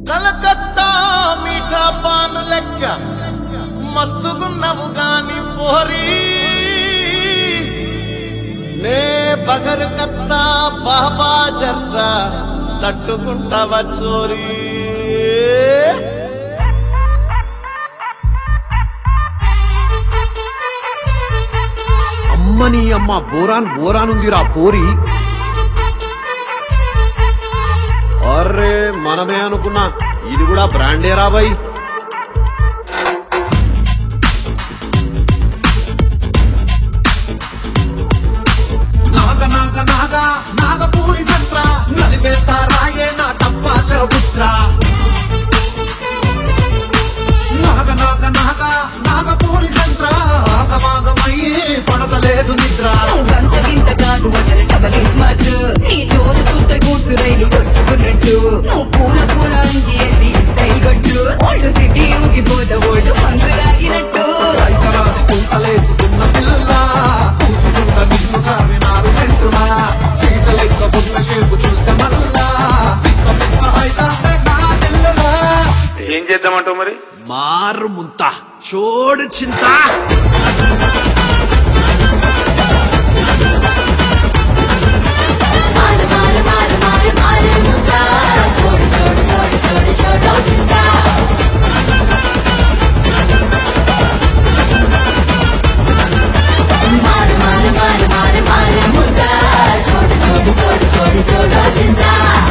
కలకత్తా మీఠా pan లెక్క మస్తుగున్నవు గాని పోరి నే బగర్ కత్తా బాబా జర్రా తట్టుకుంటావా చోరీ అమ్మని అమ్మ బోరాన్ బోరాన్ ఉందిరా పోరి అర్రే మనమే అనుకున్నా ఇది కూడా బ్రాండే రాబాయ్ నాగ నాగ నాగ నాగపూరి సంత్ర నలిపేస్తారాయే నా తప్పాచ పుత్ర నాగ నాగ నాగ నాగపూరి సంత్ర ఆగమాగమయ్యే పడతలేదు నిద్ర గంత గింత కాదు వదల కదలి స్మార్ట్ నీ జోరు చూస్తే కూర్చు రైలు కొట్టుకున్నట్టు నువ్వు పూల పూల అంగి వేసి స్టైల్ కొట్టు ఓల్డ్ సిటీ ఊగిపోత ఓల్డ్ మందు తాగినట్టు సైకరాని పూసలేసుకున్న పిల్ల పూసుకున్న నిన్ను కావినారు సెంటునా సీసలెక్క పుట్టిన షేపు చూస్తే మల్లా పిస్స పిస్స అయితాంటే నా తెల్లులా ఏం చేద్దామంటావు మరి మారు ముంత చోడు చింత మారు మారు మారు మారు మారు ముద్దా చోడు చోడు చోడు చోడు చోడు చింతా మారు మారు మారు మారు మారు ముద్దా చోడు చోడు చోడు చోడు చోడు చింతా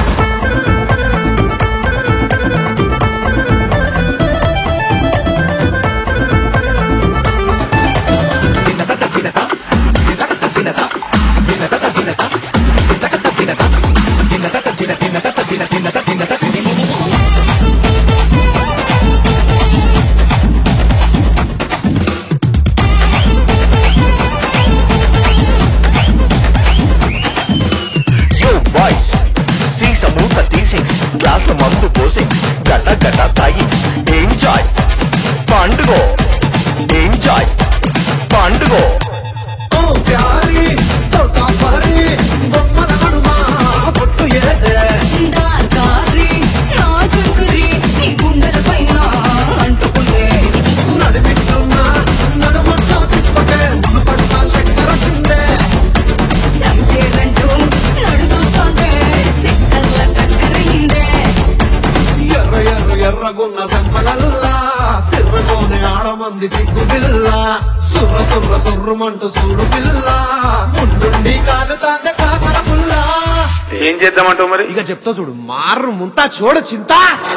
యో బాయ్స్ సీస మూత టీసింగ్స్ గ్లాస్ మందు పోసింగ్స్ గట గట తాగింగ్స్ ఎంజాయ్ పండుగ ఎంజాయ్ పండుగ ఓ ప్యారి తోతా పరి బొమ్మల నడుమ పొట్టు ఏదే దారి నా చంకరి నీ గుండెల పైన అంటుకుందే నడిపిస్తున్న నడుమంతా తిప్పకే మునుపడుతా చక్కెర సిందే శంషేరంటూ నడు చూస్తుంటే సిక్కర్ల టక్కరిందే ఎర్ర ఎర్ర ఎర్రగున్న సంపలల్లా సిర్రగోని ఆడమంది సిగ్గు పిల్ల సుర్ర సుర్ర సుర్రుమంటూ సూడు పిల్ల ముందుండి కాలు తాంగ కాకర పుల్ల ఏం చేద్దామంటావు మరి ఇక చెప్తా చూడు మారు ముంత చోడు చింత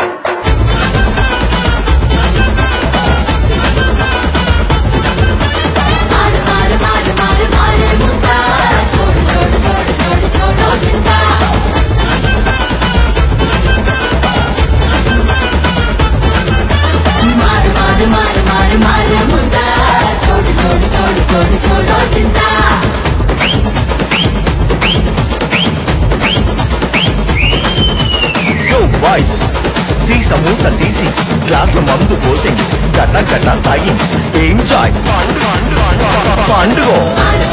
మారు మారు మారు మారు మారు ముద్దా చోడు చోడు చోడు చోడు చోడు చింతా మారు మారు మారు మారు మారు ముద్దా చోడు చోడు చోడు చోడు చోడు చింతా యో బాయ్స్ సీస మూత టీసింగ్స్ గ్లాస్ మందు పోసింగ్స్ గట గట తాగింగ్స్ ఎంజాయ్ పండుగ మారు